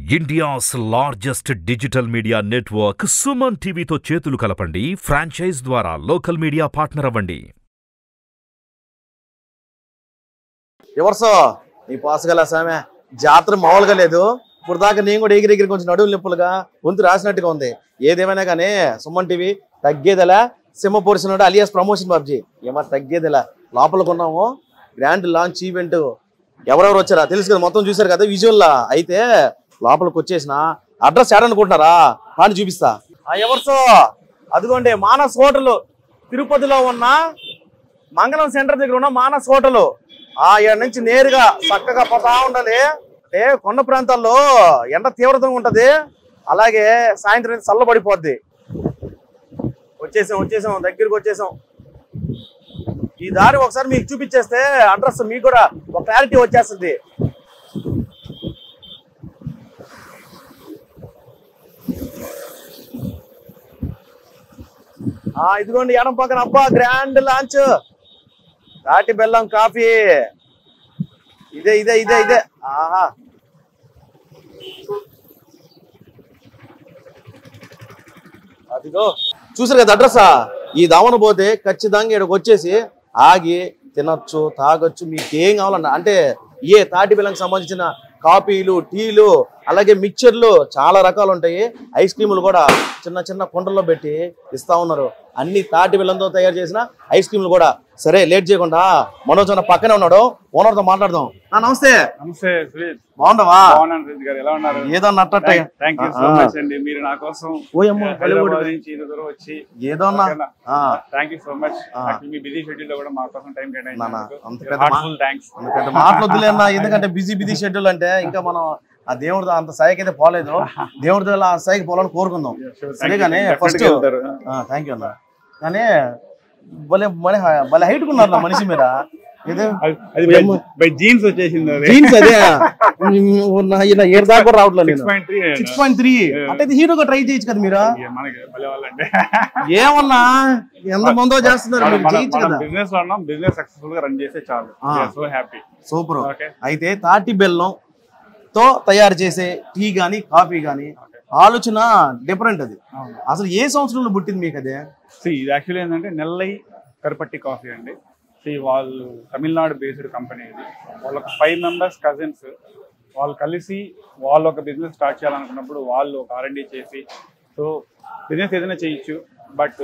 India's largest digital media network Suman టీవీతో చేతులు కలపండి ఫ్రాంచైజ్ ద్వారా లోకల్ మీడియా పార్ట్నర్ అవ్వండి ఎవరిసో నీ పాసగల సామె జాతర మామూలుగా లేదు ఇప్పుడు దాకా నేను కూడా ఎగిరి ఎగిరి కొంచెం నడువులు నిప్పులుగా గొంతు రాసినట్టుగా ఉంది ఏదేమైనా కానీ సుమన్ టీవీ తగ్గేదెలా సింహ పొడిసినాడు అలియాస్ ప్రమోషన్ బాబ్జీ ఏమో తగ్గేదెలా లోపలికి ఉన్నాము గ్రాండ్ లాంచ్ ఈవెంట్ ఎవరెవరు వచ్చారా తెలుసు కదా మొత్తం చూశారు కదా విజువల్లా అయితే లోపలికి వచ్చేసిన అడ్రస్ ఏడనుకుంటున్నారా కానీ చూపిస్తా ఆ ఎవరిసో అదిగోండి మానస్ హోటల్ తిరుపతిలో ఉన్న మంగళం సెంటర్ దగ్గర ఉన్న మానస్ హోటల్ ఆ ఏడు నుంచి నేరుగా చక్కగా పోతా ఉండాలి అంటే కొండ ప్రాంతాల్లో ఎండ తీవ్రతంగా ఉంటది అలాగే సాయంత్రం అయితే చల్లబడిపోద్ది వచ్చేసాం వచ్చేసాం దగ్గరికి వచ్చేసాం ఈ దారి ఒకసారి మీకు చూపించేస్తే అడ్రస్ మీకు కూడా ఒక క్లారిటీ వచ్చేస్తుంది ఆ ఇదిగోండి ఎడం పక్కన అబ్బా గ్రాండ్ లాంచ్ తాటి బెల్లం కాఫీ ఇదే ఇదే ఇదే ఇదే ఆహా అదిగో చూసారు కదా అడ్రస్ ఈ దావన పోతే ఖచ్చితంగా ఇక్కడికి వచ్చేసి ఆగి తినొచ్చు తాగొచ్చు మీకు ఏం కావాలన్నా అంటే ఏ తాటి బెల్లంకి సంబంధించిన కాఫీలు టీలు అలాగే మిక్చర్లు చాలా రకాలు ఉంటాయి ఐస్ క్రీములు కూడా చిన్న చిన్న కుండల్లో పెట్టి ఇస్తా ఉన్నారు అన్ని తాటి బెల్లంతో తయారు చేసిన ఐస్ క్రీములు కూడా సరే లేట్ చేయకుండా మనోజ్ అన్న పక్కనే ఉన్నాడు ఓనర్తో మాట్లాడదాం ఆ, నమస్తే నమస్తే సురేష్ బాగున్నావా బాగున్నాను సురేష్ గారు ఎలా ఉన్నారు ఏదో నట్టట్ట థ్యాంక్ యూ సో మచ్ అండి మీరు నా కోసం ఓయమ్మ, హైదరాబాద్ Bollywood. నుంచి ఇంత దూరం వచ్చి ఏదో అన్నా ఆ, థ్యాంక్ యూ సో మచ్ ఆ. మీ బిజీ షెడ్యూల్ లో కూడా మా కోసం టైం నాన్న, అంత పెద్ద మా- కేటాయించారు థ్యాంక్స్ అంత పెద్ద మాటలు వద్దులేనా ఎందుకంటే బిజీ బిజీ షెడ్యూల్ అంటే ఇంకా మనం ఆ దేవుడితో అంత స్థాయికి అయితే పోలేదు దేవుడితో ఆ స్థాయికి పోవాలని కోరుకుందాం సరే కానీ ఫస్ట్ థ్యాంక్ యూ అన్న కానీ భలే భలే భలే హైట్ ఉన్నారు నా మనిషి మీద ఏదో అది బై జీన్స్ వచ్చేసింది అది జీన్స్ అదే ఈయన ఏడు దాకా కూడా రావట్లేదు six point three six point three అంటే హీరోగా ట్రై చేయొచ్చు కదా మీరు మనకి భలే వాళ్ళంటే ఏమన్నా ఎంత మందో చేస్తున్నారు మీరు చేయొచ్చు కదా బిజినెస్ లో ఉన్నాం బిజినెస్ సక్సెస్ఫుల్ గా రన్ చేస్తే చాలు ఆ. సో హ్యాపీ సూపర్ ఓకే అయితే తాటి బెల్లం తో తయారు చేసే టీ గాని కాఫీ గాని ఆలోచన డిఫరెంట్ అది అసలు ఏ సంవత్సరంలో పుట్టింది మీకు అదే See, ఇది యాక్చువల్లీ ఏంటంటే నెల్లై కరుపట్టి కాఫీ అండి See, వాళ్ళు తమిళనాడు బేస్డ్ కంపెనీ ఇది వాళ్ళ ఒక ఫైవ్ మెంబర్స్ కజిన్స్ వాళ్ళు కలిసి వాళ్ళు ఒక బిజినెస్ స్టార్ట్ చేయాలనుకున్నప్పుడు వాళ్ళు ఒక ఆర్ఎండి చేసి సో బిజినెస్ ఏదైనా చేయొచ్చు but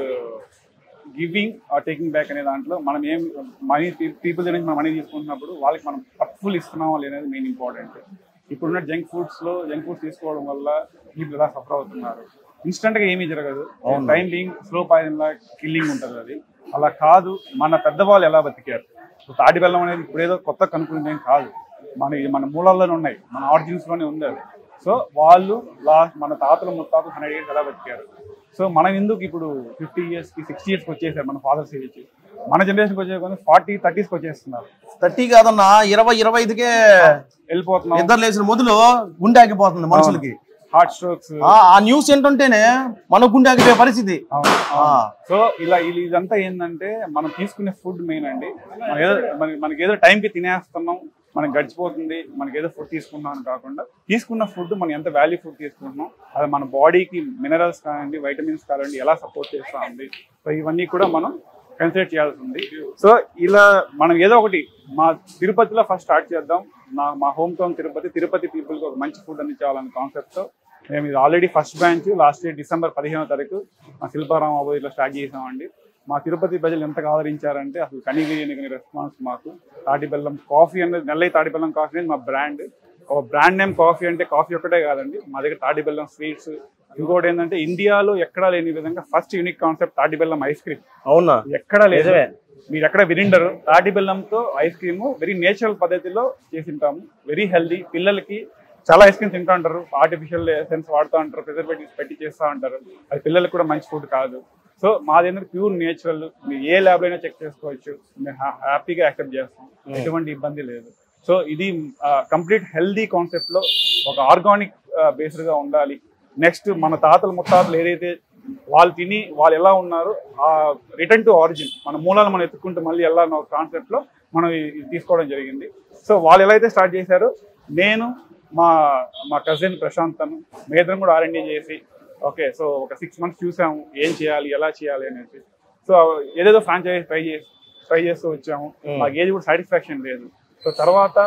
giving or taking back అనే దాంట్లో మనం ఏం మనీ పీపుల్ దగ్గర నుంచి మనం మనీ తీసుకుంటున్నప్పుడు వాళ్ళకి మనం పర్ఫుల్ ఇస్తున్నామా లేదనేది మెయిన్ ఇంపార్టెంట్ ఇప్పుడున్న జంక్ ఫుడ్స్లో జంక్ ఫుడ్స్ తీసుకోవడం వల్ల పీపుల్ ఇలా సఫర్ అవుతున్నారు ఇన్స్టెంట్ గా ఏమీ జరగదు టైం బీయింగ్ స్లో పాయిజన్ లా కిల్లింగ్ ఉంటుంది అది అలా కాదు మన పెద్దవాళ్ళు ఎలా బతికారు ఇప్పుడు తాటి బెల్లం అనేది ఇప్పుడు ఏదో కొత్త కనుక్కునేది ఏం కాదు మన ఇది మన మూలాల్లోనే ఉన్నాయి మన ఆరిజిన్స్ లోనే ఉంది అది సో వాళ్ళు లాస్ట్ మన తాతలు ముత్తాతలు హండ్రెడ్ ఇయర్స్ ఎలా బతికారు సో మనం ఎందుకు ఇప్పుడు ఫిఫ్టీ ఇయర్స్ కి సిక్స్టీ ఇయర్స్ వచ్చేసారు మన ఫాదర్స్ ఏజ్ మన జనరేషన్కి వచ్చే కొన్ని ఫార్టీ థర్టీస్కి వచ్చేస్తున్నారు థర్టీ కాదన్నా ఇరవై ఇరవై ఐదుకే వెళ్ళిపోతున్నాం ఇద్దరు లేచిన మొదలు గుండె ఆగిపోతుంది మనుషులకి హార్ట్ స్ట్రోక్స్ ఆ ఆ న్యూస్ ఏంటంటేనే మన గుండె ఆగిపోయే పరిస్థితి ఆ. సో ఇలా ఇది- ఇదంతా ఏంటంటే మనం తీసుకునే ఫుడ్ మెయిన్ అండి మనం ఏదో మన- మనకి ఏదో టైంకి తినేస్తున్నాం మనకి గడిచిపోతుంది మనకి ఏదో ఫుడ్ తీసుకుంటున్నాం అని కాకుండా తీసుకున్న ఫుడ్ మనం ఎంత వాల్యూ ఫుడ్ తీసుకుంటున్నాం అది మన బాడీకి మినరల్స్ కానివ్వండి వైటమిన్స్ కానివ్వండి ఎలా సపోర్ట్ చేస్తూ ఉంది సో ఇవన్నీ కూడా మనం కన్సిడర్ చేయాల్సి ఉంది సో ఇలా మనం ఏదో ఒకటి మా తిరుపతిలో ఫస్ట్ స్టార్ట్ చేద్దాం నా మా హోమ్ టౌన్ తిరుపతి తిరుపతి పీపుల్కి ఒక మంచి ఫుడ్ అందించాలనే కాన్సెప్ట్తో మేము ఇది already first branch last year December పదిహేనో తారీఖు మా శిల్పారాం అబోయిలో స్టార్ట్ చేసామండి మా తిరుపతి ప్రజలు ఎంతగా ఆదరించారంటే అసలు కనీవిని రెస్పాన్స్ మాకు తాటి బెల్లం కాఫీ అనేది నెల్లై తాటి బెల్లం కాఫీ అనేది మా బ్రాండ్ ఒక బ్రాండ్ నేమ్ కాఫీ అంటే కాఫీ ఒకటే కాదండి మా దగ్గర తాటి బెల్లం స్వీట్స్ ఇంకోటి ఏంటంటే ఇండియాలో ఎక్కడా లేని విధంగా ఫస్ట్ యూనిక్ కాన్సెప్ట్ తాటి బెల్లం ఐస్ క్రీమ్ అవునా ఎక్కడా లేదు నిజమే. మీరు ఎక్కడ వినిండరు తాటి బెల్లంతో ఐస్ క్రీమ్ వెరీ నేచురల్ పద్ధతిలో చేసి ఉంటాము వెరీ హెల్దీ పిల్లలకి చాలా ఐస్ క్రీమ్ తింటూ ఉంటారు ఆర్టిఫిషియల్ ఎసెన్స్ వాడుతూ ఉంటారు ప్రిజర్వేటివ్స్ పెట్టి చేస్తూ ఉంటారు అది పిల్లలకు కూడా మంచి ఫుడ్ కాదు సో మాది ఏంటంటే ప్యూర్ నేచురల్ మీరు ఏ ల్యాబ్ అయినా చెక్ చేసుకోవచ్చు మేము హ్యాపీగా యాక్సెప్ట్ చేస్తాం ఎటువంటి ఇబ్బంది లేదు సో ఇది కంప్లీట్ హెల్దీ కాన్సెప్ట్ లో ఒక ఆర్గానిక్ బేస్డ్ గా ఉండాలి నెక్స్ట్ మన తాతలు ముత్తాతలు ఏదైతే వాళ్ళు తిని వాళ్ళు ఎలా ఉన్నారు ఆ రిటర్న్ టు ఆరిజిన్ మన మూలాలు మనం ఎత్తుకుంటూ మళ్ళీ ఎలా కాన్సెప్ట్ లో మనం ఇది తీసుకోవడం జరిగింది సో వాళ్ళు ఎలా అయితే స్టార్ట్ చేశారో నేను మా మా కజిన్ ప్రశాంత్ అను మేద్దరం కూడా ఆర్ఎండి చేసి ఓకే సో ఒక సిక్స్ మంత్స్ చూసాము ఏం చేయాలి ఎలా చేయాలి అనేసి సో ఏదేదో ఫ్రాంచైజ్ ట్రై చేసి ట్రై చేస్తూ వచ్చాము మాకు ఏది కూడా సాటిస్ఫాక్షన్ లేదు సో తర్వాత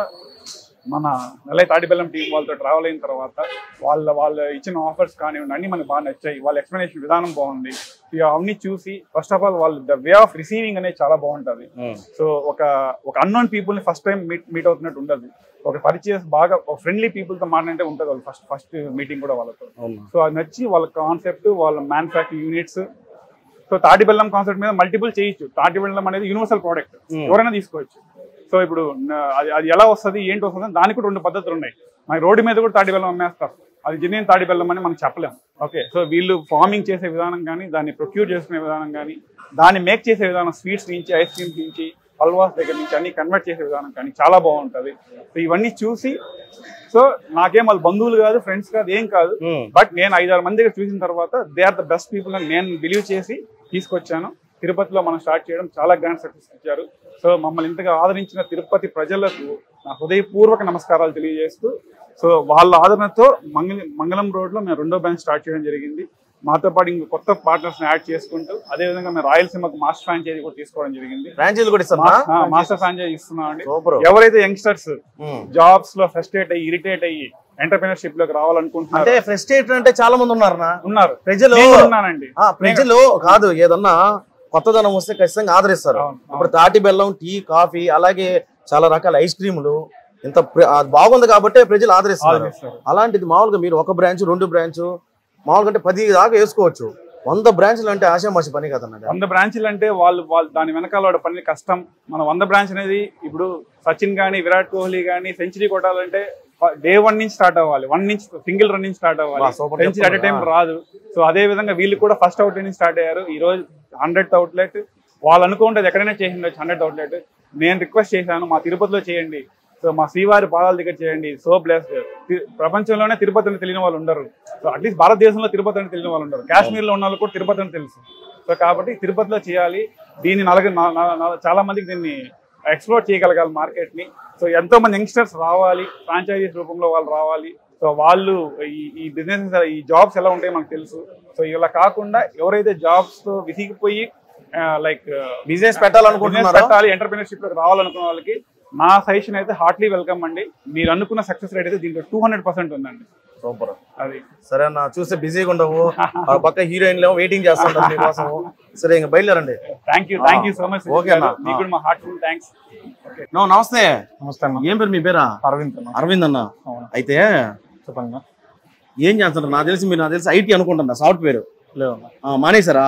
మన నెల్లై తాటిబెల్లం టీం వాళ్ళతో ట్రావెల్ అయిన తర్వాత వాళ్ళ వాళ్ళు ఇచ్చిన ఆఫర్స్ కానివ్వండి అన్ని మనకు బాగా నచ్చాయి వాళ్ళ ఎక్స్ప్లెనేషన్ విధానం బాగుంది ఇక అవన్నీ చూసి ఫస్ట్ ఆఫ్ ఆల్ వాళ్ళు ద వే ఆఫ్ రిసీవింగ్ అనేది చాలా బాగుంటుంది సో ఒక ఒక అన్నోన్ పీపుల్ ని ఫస్ట్ టైం మీట్ మీట్ అవుతున్నట్టు ఉండదు ఒక పరిచయం బాగా ఒక ఫ్రెండ్లీ పీపుల్ తో మాట్లాడితే ఉంటుంది వాళ్ళు ఫస్ట్ ఫస్ట్ మీటింగ్ కూడా వాళ్ళతో సో అది నచ్చి వాళ్ళ కాన్సెప్ట్ వాళ్ళ మ్యానుఫ్యాక్చరింగ్ యూనిట్స్ సో తాటి బెల్లం కాన్సెప్ట్ మీద మల్టిపుల్ చేయొచ్చు తాటి బెల్లం అనేది యూనివర్సల్ ప్రోడక్ట్ ఎవరైనా తీసుకోవచ్చు సో ఇప్పుడు న- అది అది ఎలా వస్తుంది ఏంటి వస్తుంది అని దానికి కూడా రెండు పద్ధతులు ఉన్నాయి మనకి రోడ్డు మీద కూడా తాటి బెల్లం అమ్మేస్తారు అది జెన్యున్ తాటి బెల్లం అని మనం చెప్పలేం ఓకే సో వీళ్ళు ఫార్మింగ్ చేసే విధానం కానీ దాన్ని ప్రొక్యూర్ చేసుకునే విధానం కానీ దాన్ని మేక్ చేసే విధానం స్వీట్స్ నుంచి ఐస్ క్రీమ్స్ నుంచి హల్వాస్ దగ్గర నుంచి అన్ని కన్వర్ట్ చేసే విధానం కానీ చాలా బాగుంటుంది సో ఇవన్నీ చూసి సో నాకేం వాళ్ళు బంధువులు కాదు ఫ్రెండ్స్ కాదు ఏం కాదు బట్ నేను ఐదారు మంది దగ్గర చూసిన తర్వాత they are the best people అని నేను బిలీవ్ చేసి తీసుకొచ్చాను తిరుపతిలో మనం స్టార్ట్ చేయడం చాలా గ్రాండ్ సక్సెస్ ఇచ్చారు సో మమ్మల్ని ఇంతగా ఆదరించిన తిరుపతి ప్రజలకు నా హృదయపూర్వక నమస్కారాలు తెలియజేస్తూ సో వాళ్ళ ఆదరణతో మంగళ మంగళం రోడ్లో మేము రెండో బ్రాంచ్ స్టార్ట్ చేయడం జరిగింది మాతో పాటు ఇంకో కొత్త పార్ట్నర్స్ యాడ్ చేసుకుంటూ అదేవిధంగా మేము రాయలసీమకు మాస్టర్ ఫ్రాంచైజీ కూడా తీసుకోవడం జరిగింది ఫ్రాంచైజీ కూడా ఇస్తారా మా- ఆ, మాస్టర్ ఫ్రాంచైజీ ఇస్తున్నామండి సూపర్ ఎవరైతే యంగ్స్టర్స్ జాబ్స్ లో ఫ్రస్ట్రేట్ అయ్యి ఇరిటేట్ అయ్యి ఎంటర్ప్రినర్షిప్ లోకి రావాలనుకుంటున్నారు అంటే ఫ్రస్ట్రేటర్ అంటే చాలా మంది ఉన్నారనా ఉన్నారు ప్రజలు నేను కూడా ఉన్నానండి ఆ, ప్రజలు కాదు ఏదన్నా కొత్తదనం వస్తే ఖచ్చితంగా ఆదరిస్తారు అవును, అవును. ఇప్పుడు తాటి బెల్లం టీ కాఫీ అలాగే చాలా రకాల ఐస్ క్రీములు ఇంత ప్ర- ఆ, బాగుంది కాబట్టి ప్రజలు ఆదరిస్తారు ఆదరిస్తారు. అలాంటిది మామూలుగా మీరు ఒక బ్రాంచ్ రెండు బ్రాంచ్ మామూలుగా అంటే పది దాకా వేసుకోవచ్చు వంద బ్రాంచ్లు అంటే ఆశామాషి పని కదన్నది వంద బ్రాంచ్లు అంటే వాళ్ళు వాళ్ళు దాని వెనకాల వాడు పని కష్టం మన వంద బ్రాంచ్ అనేది ఇప్పుడు సచిన్ గానీ విరాట్ కోహ్లీ గానీ సెంచరీ కొట్టాలంటే డే వన్ నుంచి స్టార్ట్ అవ్వాలి వన్ నుంచి సింగిల్ రన్ నుంచి స్టార్ట్ బా, అవ్వాలి super సెంచరీ అట్ టైం చెప్తున్నారు. రాదు సో అదే విధంగా వీళ్ళు కూడా ఫస్ట్ అవుట్ నుంచి స్టార్ట్ అయ్యారు ఈ రోజు హండ్రెడ్ అవుట్లెట్ వాళ్ళు అనుకుంటే ఎక్కడైనా చేసి ఉండొచ్చు హండ్రెడ్ అవుట్లెట్ నేను రిక్వెస్ట్ చేశాను మా తిరుపతిలో చేయండి సో మా శ్రీవారి పాదాల దగ్గర చేయండి సో బ్లెస్ ప్రపంచంలోనే తిరుపతి అని తెలియని వాళ్ళు ఉండరు సో అట్లీస్ట్ భారతదేశంలో తిరుపతి అని తెలియని వాళ్ళు ఉండరు కాశ్మీర్ లో ఉన్న వాళ్ళు కూడా తిరుపతి అని తెలుసు సో కాబట్టి తిరుపతిలో చేయాలి దీన్ని నలగ నా- నా- నా- చాలా మందికి దీన్ని ఎక్స్ప్లోర్ చేయగలగాలి మార్కెట్ ని సో ఎంతో మంది యంగ్స్టర్స్ రావాలి ఫ్రాంచైజీస్ రూపంలో వాళ్ళు రావాలి సో వాళ్ళు ఈ ఈ బిజినెస్ ఈ జాబ్స్ ఎలా ఉంటాయో మనకు తెలుసు సో ఇలా కాకుండా ఎవరైతే జాబ్స్ తో విసిగిపోయి లైక్ బిజినెస్ పెట్టాలనుకుంటున్నారా పెట్టాలి ఎంటర్ప్రినర్షిప్ లోకి రావాలనుకున్న వాళ్ళకి నా సజెషన్ అయితే హార్ట్లీ వెల్కమ్ అండి మీరు అనుకున్న సక్సెస్ రేట్ అయితే దీంట్లో టూ హండ్రెడ్ పర్సెంట్ ఉందండి సూపర్ అది సరే అన్న చూస్తే బిజీగా ఉండవు ఆ పక్క హీరోయిన్లు వెయిటింగ్ చేస్తుంటారు మీకోసం సరే ఇంకా బయలుదేరండి thank you thank you so much Okay అన్న. మీకు కూడా మా హార్ట్ఫుల్ థ్యాంక్స్ నో నమస్తే నమస్తే అన్న ఏం పేరు మీ పేరా అరవింద్ అన్న అరవింద్ అన్న అవును. అయితే చెప్పండి అన్న. ఏం చేస్తుంటారు నాకు తెలిసి మీరు నాకు తెలిసి ఐటీ అనుకుంటున్నా సాఫ్ట్వేర్ లేవు అన్న. మానేశారా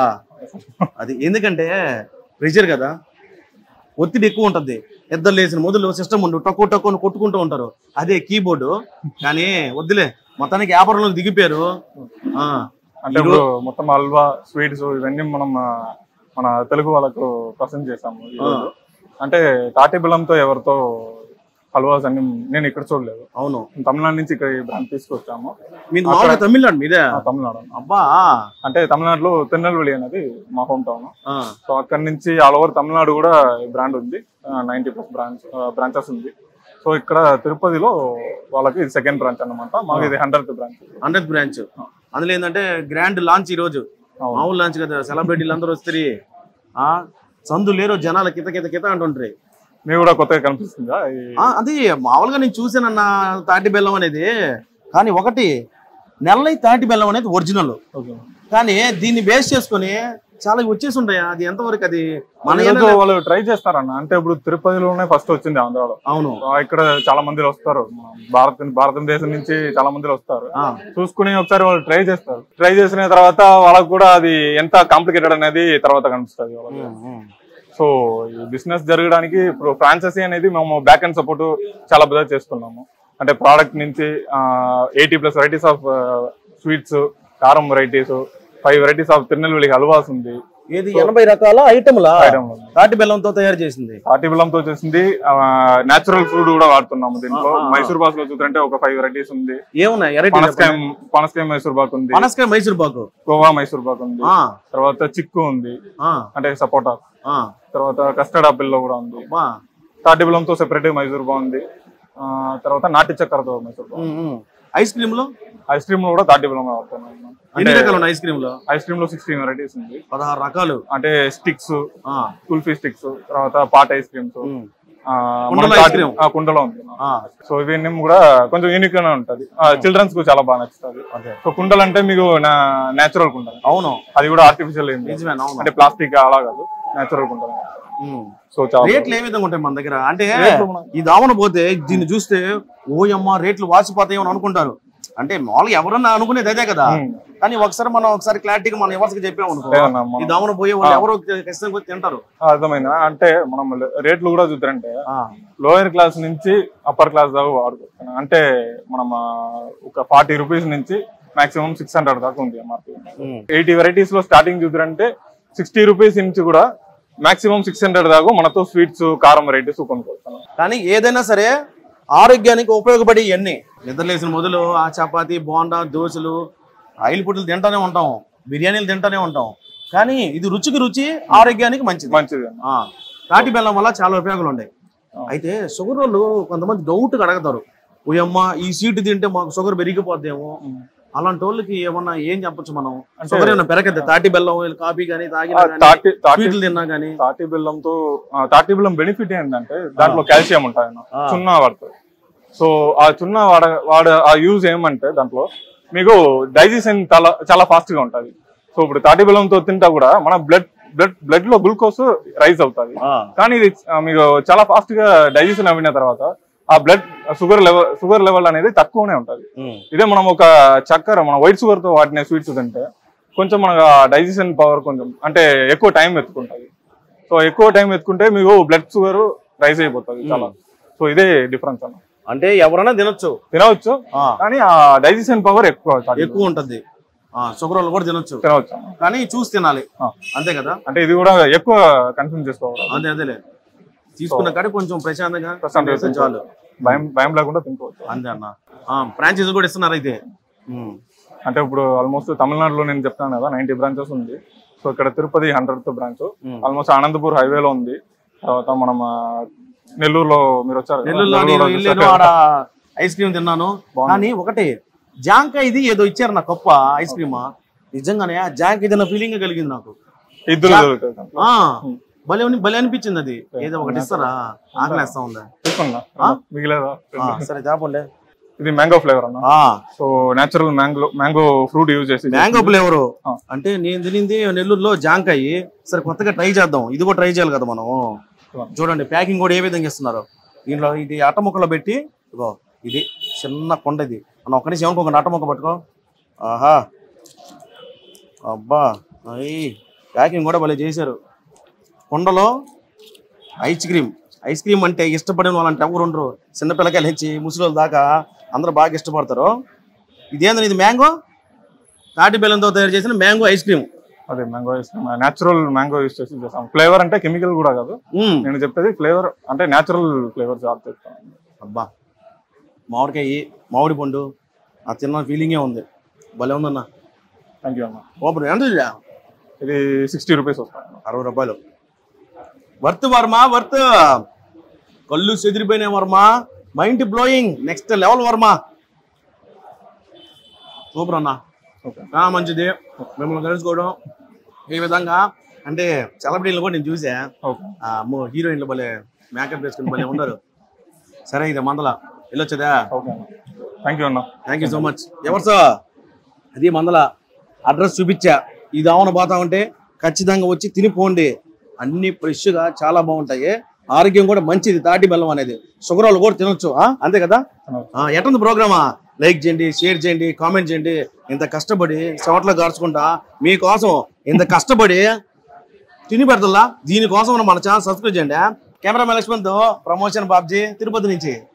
అది ఎందుకంటే ప్రెషర్ కదా ఒత్తిడి ఎక్కువ ఉంటుంది ఇద్దరు లేచిన మొదలు సిస్టమ్ ఉండు టక్కు టక్కు అని కొట్టుకుంటూ ఉంటారు అదే కీబోర్డు కానీ వద్దులే మొత్తానికి వ్యాపారంలో దిగిపోయారు ఆ, అంటే ఇప్పుడు మొత్తం హల్వా స్వీట్స్ ఇవన్నీ మనం ఆ, మన తెలుగు వాళ్ళకు ప్రజెంట్ చేసాము ఈరోజు. అంటే తాటి బెల్లంతో ఎవరితో హల్వాస్ అన్ని నేను ఇక్కడ చూడలేదు అవును తమిళనాడు నుంచి ఇక్కడ ఈ బ్రాండ్ తీసుకొచ్చాము మీది మామూలుగా తమిళనాడు మీదే ఆ, తమిళనాడు అబ్బా అంటే తమిళనాడులో తిరునెల్వేలి అనేది మా హోమ్ టౌన్ ఆ, సో అక్కడ నుంచి ఆల్ ఓవర్ తమిళనాడు కూడా ఈ బ్రాండ్ ఉంది నైన్టీ ప్లస్ బ్రాంచ్ బ్రాంచెస్ ఉంది సో ఇక్కడ తిరుపతిలో వాళ్ళకి ఇది సెకండ్ బ్రాంచ్ అన్నమాట మాకు ఇది హండ్రెడ్ బ్రాంచ్ హండ్రెడ్ బ్రాంచ్ అందులో ఏంటంటే గ్రాండ్ లాంచ్ ఈ రోజు అవును. మామూలు లాంచ్ కదా సెలబ్రిటీలు అందరూ వస్తారు ఆ సందు లేరు జనాల కిత కిత కిత అంటుంటారు మీకు కూడా కొత్తగా కనిపిస్తుందా ఈ- ఆ, అది మామూలుగా నేను చూసానన్న తాటి బెల్లం అనేది కానీ ఒకటి నెల్లై తాటి బెల్లం అనేది ఒరిజినల్ ఓకే. కానీ దీన్ని బేస్ చేసుకొని చాలా వచ్చేసి ఉంటాయి అది ఎంతవరకు అది మన ఈరోజు ఏరియాలో- వాళ్ళు ట్రై చేస్తారన్న అంటే ఇప్పుడు తిరుపతిలోనే ఫస్ట్ వచ్చింది ఆంధ్రాలో అవును ఆ, ఇక్కడ చాలా మంది వస్తారు భారత భారతదేశం నుంచి చాలా మంది వస్తారు ఆ, చూసుకుని ఒకసారి వాళ్ళు ట్రై చేస్తారు ట్రై చేసిన తర్వాత వాళ్ళకి కూడా అది ఎంత కాంప్లికేటెడ్ అనేది తర్వాత కనిపిస్తుంది వాళ్ళకి ఉమ్, ఉమ్. సో ఈ బిజినెస్ జరగడానికి ఇప్పుడు ఫ్రాంచైజీ అనేది మేము బ్యాక్ అండ్ సపోర్ట్ చాలా పెద్ద చేస్తున్నాము అంటే ప్రోడక్ట్ నుంచి eighty plus varieties of sweets కారం varieties five varieties of Tirunelveli halwas ఉంది ఏది ఎనభై రకాల ఐటమ్లా Item ఉంది. తాటి బెల్లంతో తయారు చేసింది తాటి బెల్లంతో చేసింది నేచురల్ ఫుడ్ కూడా వాడుతున్నాము దీంట్లో ఆ, ఆ, ఆ. మైసూర్ బాక్ లో చూస్తుంటే ఒక ఫైవ్ వెరైటీస్ ఉంది ఏమున్నాయి ఎరైటీ పనసకాయ పనసకాయ మైసూర్ బాక్ ఉంది పనసకాయ మైసూర్ పాకు గోవా మైసూర్ బాక్ ఉంది ఆ, తర్వాత చిక్కు ఉంది ఆ, అంటే సపోటా ఆ, తర్వాత కస్టర్డ్ ఆపిల్ లో కూడా ఉంది అబ్బా. తాటి బెల్లంతో సెపరేట్ మైసూర్ బాక్ ఉంది ఆ, తర్వాత నాటి చక్కెరతో మైసూర్ పాక్ ఉమ్, ఉమ్. ఐస్ క్రీమ్ లో ఐస్ క్రీమ్ లో కూడా థర్టీ బిలం వాడుతున్నాం ఎన్ని రకాలు ఉన్నాయి ఐస్ క్రీమ్ లో ఐస్ క్రీమ్ లో సిక్స్టీన్ వెరైటీస్ ఉంది పదహారు రకాలు అంటే స్టిక్స్ ఆ, కుల్ఫీ స్టిక్స్ తర్వాత పాట్ ఐస్ క్రీమ్స్ ఉమ్, ఆ, కుండలో మన ice తాటి- cream? ఆ, కుండలో ఉంది ఆ, సో ఇవన్నీ కూడా కొంచెం యూనిక్ గానే ఉంటది చిల్డ్రన్స్ కు చాలా బాగా నచ్చుతుంది అదే. సో కుండలు అంటే మీకు నేచురల్ కుండలు అవును అది కూడా ఆర్టిఫిషియల్ ఏం లేదు. నిజమే అవును అంటే ప్లాస్టిక్ అలా కాదు నేచురల్ కుండలు ఉమ్. సో చాలా రేట్లు ఏ విధంగా ఉంటాయి మన దగ్గర అంటే రేట్లు మన- ఈ దావన పోతే దీన్ని చూస్తే ఓయమ్మ రేట్లు వాసిపోతాయేమో అని అనుకుంటారు అంటే మామూలుగా ఎవరన్నా అనుకునేది అదే కదా ఉమ్. కానీ ఒకసారి మనం ఒకసారి క్లారిటీగా మనం ఎవరికి చెప్పాము అనుకో లేదన్నా, మనం- ఈ దావన పోయే వాళ్ళు ఎవరో ఖచ్చితంగా పోయి తింటారు ఆ, అర్థమైందా అంటే మనం రేట్లు కూడా చూద్దారంటే ఆ, లోయర్ క్లాస్ నుంచి అప్పర్ క్లాస్ దాకా వాడుకోవచ్చు అంటే మనం ఆ, ఒక ఫార్టీ రూపీస్ నుంచి మాక్సిమం సిక్స్ హండ్రెడ్ దాకా ఉంది ఎంఆర్పి ఉమ్, ఎయిటీ వెరైటీస్ లో స్టార్టింగ్ చూద్దారంటే సిక్స్టీ రూపీస్ నుంచి కూడా మాక్సిమం సిక్స్ హండ్రెడ్ దాకా మనతో స్వీట్స్ కారం వెరైటీస్ కొనుక్కోవచ్చు కానీ ఏదైనా సరే ఆరోగ్యానికి ఉపయోగపడి ఇవన్నీ నిద్రలేసిన మొదలు ఆ చపాతి బోండా దోశలు ఆయిల్ పుట్టులు తింటానే ఉంటాం బిర్యానీలు తింటానే ఉంటాం కానీ ఇది రుచికి రుచి ఆరోగ్యానికి మంచిది మంచిది అన్న ఆ, తాటి బెల్లం వల్ల చాలా ఉపయోగాలు ఉన్నాయి అయితే షుగర్ వాళ్ళు కొంతమంది డౌట్ అడుగుతారు ఓయమ్మ ఈ సీటు తింటే మాకు షుగర్ పెరిగిపోద్దేమో అలాంటి వాళ్ళకి ఏమన్నా ఏం చెప్పొచ్చు మనం షుగర్ ఏమన్నా పెరగద్ది తాటి బెల్లం వీళ్ళు కాఫీ కానీ ఆ, తాగినా కానీ తాటి తాటి స్వీట్లు తిన్నా కానీ తాటి బెల్లంతో ఆ, తాటి బెల్లం బెనిఫిట్ ఏంటంటే దాంట్లో కాల్షియం ఉంటుంది అన్న ఆ. చున్నా వాడుతుంది సో ఆ చున్నా వాడ వాడ ఆ యూజ్ ఏమంటే దాంట్లో మీకు డైజెషన్ చాలా చాలా ఫాస్ట్ గా ఉంటుంది సో ఇప్పుడు తాటి బెల్లంతో తింటా కూడా మన బ్లడ్ బ్లడ్ బ్లడ్ లో గ్లూకోజ్ రైజ్ అవుతుంది కానీ ఇది ఆ, మీకు చాలా ఫాస్ట్ గా డైజెషన్ అయిన తర్వాత ఆ blood sugar level sugar level అనేది తక్కువనే ఉంటుంది ఇదే మనం ఒక చక్కెర మన వైట్ షుగర్ తో వాటిన స్వీట్స్ తింటే కొంచెం మన డైజెషన్ పవర్ కొంచెం అంటే ఎక్కువ టైం ఎత్తుకుంటుంది సో ఎక్కువ టైం ఎత్తుకుంటే మీకు బ్లడ్ షుగర్ రైజ్ అయిపోతుంది చాలా సో ఇదే డిఫరెన్స్ అన్న అంటే ఎవరైనా తినొచ్చు తినవచ్చు ఆ, కానీ ఆ డైజెషన్ పవర్ ఎక్కువ తాటి ఎక్కువ ఉంటది ఆ, షుగర్ వాళ్ళు కూడా తినొచ్చు తినవచ్చు అన్న. కానీ చూసి తినాలి ఆ. అంతే కదా అంటే ఇది కూడా ఎక్కువ కన్ఫ్యూమ్ చేసుకోవాలి అదే అదేలే తీసుకున్న కాడ కొంచెం ప్రశాంతంగా ప్రశాంతంగా తినేస్తే చాలు భయం భయం లేకుండా తినుకోవచ్చు అంతే అన్న ఫ్రాంచైజ్ కూడా ఇస్తున్నారు అయితే ఉమ్. అంటే ఇప్పుడు ఆల్మోస్ట్ తమిళనాడులో నేను చెప్తాను కదా నైన్టీ బ్రాంచెస్ ఉంది సో ఇక్కడ Tirupati hundred branch Hmm. Almost Anantapur హైవేలో ఉంది తర్వాత మనం ఆ, నెల్లూరులో మీరు వచ్చారు కదా, నెల్లూరులో నేను నెల్లూరులో వెళ్ళాను చూసారు ఆడ కదా. ఐస్ క్రీమ్ తిన్నాను బాగుంది. కానీ ఒకటే జాంకాయ ఇది ఏదో ఇచ్చారు నాకు కప్ప ఐస్ క్రీమ్ నిజంగానే ఆ జాంకాయ తిన్న ఫీలింగ్ కలిగింది నాకు ఇద్దరు జా- దొరుకుతాయి దాంట్లో. ఆ భలే ఉని- భలే అనిపించింది అది ఏదో ఒకటి ఇస్తారా ఆకలేస్తా ఉందా తీసుకున్నా ఆ? మిగిలేదా ఆ, సరే తేపండి ఇది మ్యాంగో ఫ్లేవర్ అన్న so natural mango mango fruit use చేసి మ్యాంగో ఫ్లేవర్ ఆ. అంటే నేను తినింది నెల్లూరులో జాంకాయ సరే కొత్తగా ట్రై చేద్దాం ఇది కూడా ట్రై చేయాలి కదా మనం చూడండి ప్యాకింగ్ కూడా ఏ విధంగా ఇస్తున్నారు దీంట్లో ఇది అట్ట ముక్కలో పెట్టి ఇగో ఇది చిన్న కొండ ఇది మనం ఒక్క నిమిషం ఏమనుకో ఒక అట్ట ముక్క పట్టుకో ఆహా అబ్బా అయ్యి ప్యాకింగ్ కూడా భలే చేశారు కొండలో ఐస్ క్రీమ్ ఐస్ క్రీమ్ అంటే ఇష్టపడిన వాళ్ళంటే ఎవరు ఉండరు చిన్నపిల్లకాయలు నుంచి ముసలి దాకా అందరూ బాగా ఇష్టపడతారు ఇదేందని ఇది మ్యాంగో తాటి బెల్లంతో తయారు చేసిన మ్యాంగో ఐస్ క్రీమ్ అదే మ్యాంగో నేచురల్ మ్యాంగో యూజ్ చేసి చేస్తాం ఫ్లేవర్ అంటే కెమికల్ కూడా కాదు మ్మ్. నేను చెప్పేది ఫ్లేవర్ అంటే నేచురల్ ఫ్లేవర్ జాబ్ చెప్తాను అబ్బా మామిడికాయ మామిడి పండు ఆ తిన్న ఫీలింగే ఉంది భలే ఉందన్న థ్యాంక్ యూ అన్న ఓపెన్ ఎంత ఇది? ఇది సిక్స్టీ రూపీస్ వస్తాను అరవై రూపాయలు వర్త్ వర్మ వర్త్ కళ్ళు చెదిరిపోయిన వర్మ మైండ్ బ్లోయింగ్ నెక్స్ట్ లెవెల్ వర్మ సూపర్ అన్న ఓకే ఆ, మంచిది మిమ్మల్ని కలుసుకోవడం ఈ విధంగా అంటే సెలబ్రిటీలు కూడా నేను చూసా ఓకే ఆ, అమ్మో హీరోయిన్లు భలే మేకప్ వేసుకుని భలే ఉన్నారు సరే ఇది మందల వెళ్ళొచ్చదా ఓకే అన్న థ్యాంక్ యూ అన్న థ్యాంక్ యూ సో మచ్ ఎవరు సార్ అది మందల అడ్రస్ చూపించా ఇది ఆవున పోతా ఉంటే ఖచ్చితంగా వచ్చి తినిపోండి అన్ని ఫ్రెష్గా చాలా బాగుంటాయి ఆరోగ్యం కూడా మంచిది తాటి బెల్లం అనేది షుగర్ వాళ్ళు కూడా తినొచ్చు ఆ? అంతే కదా ఆ, ఎట్టుంది ప్రోగ్రామా లైక్ చేయండి షేర్ చేయండి కామెంట్ చేయండి ఇంత కష్టపడి చెవట్లో గార్చుకుంటా మీకోసం ఇంత కష్టపడి తిని పెడతల్లా దీనికోసం మన ఛానల్ సబ్స్క్రైబ్ చేయండి కెమెరా లక్ష్మణ్తో ప్రమోషన్ బాబ్జీ తిరుపతి నుంచి